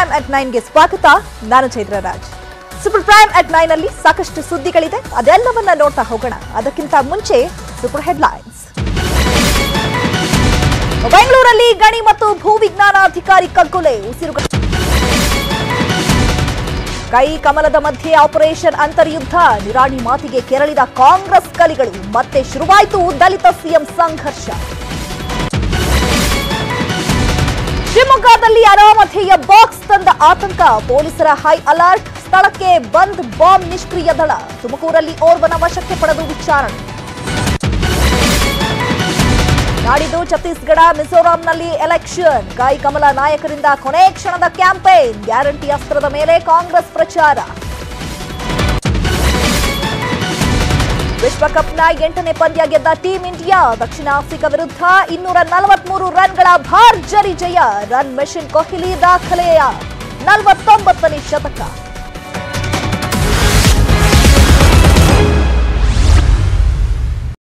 prime at ನೈನ್ಗೆ ಸ್ವಾಗತ ನಾನು Chaitra Raj super prime at nine ಅಲ್ಲಿ ಸಾಕಷ್ಟು ಸುದ್ದಿಗಳಿದೆ ಅದೆಲ್ಲವನ್ನ ನೋಡ್ತಾ ಹೋಗೋಣ ಅದಕ್ಕಿಂತ ಮುಂಚೆ ಸೂಪರ್ ಹೆಡ್ಲೈನ್ಸ್ ಬೆಂಗಳೂರಲ್ಲಿ ಗಣಿ ಮತ್ತು ಭೂವಿಜ್ಞಾನ ಅಧಿಕಾರಿ ಕಗ್ಗೊಲೆ ಉಸಿರು ಕೈ ಕಮಲದ ಮಧ್ಯೆ ಆಪರೇಷನ್ ಅಂತರ್ಯುದ್ಧ ನಿರಾಣಿ ಮಾತಿಗೆ ಕೆರಳಿದ ಕಾಂಗ್ರೆಸ್ ಕಲಿಗಳು ಮತ್ತೆ ಶುರುವಾಯಿತು ದಲಿತ ಸಿಎಂ ಸಂಘರ್ಷ ಶಿವಮೊಗ್ಗದಲ್ಲಿ ಅನಾಮಧೇಯ ಬಾಕ್ಸ್ ತಂದ ಆತಂಕ ಪೊಲೀಸರ ಹೈ ಅಲರ್ಟ್ ಸ್ಥಳಕ್ಕೆ ಬಂದ್ ಬಾಂಬ್ ನಿಷ್ಕ್ರಿಯ ದಳ ತುಮಕೂರಲ್ಲಿ ಓರ್ವನ ವಶಕ್ಕೆ ಪಡೆದು ವಿಚಾರಣೆ ನಾಡಿದ್ದು ಛತ್ತೀಸ್ಗಢ ಮಿಜೋರಾಂನಲ್ಲಿ ಎಲೆಕ್ಷನ್ ಕೈ ಕಮಲ ನಾಯಕರಿಂದ ಕೊನೆ ಕ್ಷಣದ ಕ್ಯಾಂಪೇನ್ ಗ್ಯಾರಂಟಿ ಅಸ್ತ್ರದ ಮೇಲೆ ಕಾಂಗ್ರೆಸ್ ಪ್ರಚಾರ ವಿಶ್ವಕಪ್ನ ಎಂಟನೇ ಪಂದ್ಯ ಗೆದ್ದ ಟೀಂ ಇಂಡಿಯಾ ದಕ್ಷಿಣ ಆಫ್ರಿಕಾ ವಿರುದ್ಧ ಇನ್ನೂರ ನಲವತ್ಮೂರು ರನ್ಗಳ ಭರ್ಜರಿ ಜಯ ರನ್ ಮೆಷಿನ್ ಕೊಹ್ಲಿ ದಾಖಲೆಯ ನಲವತ್ತೊಂಬತ್ತನೇ ಶತಕ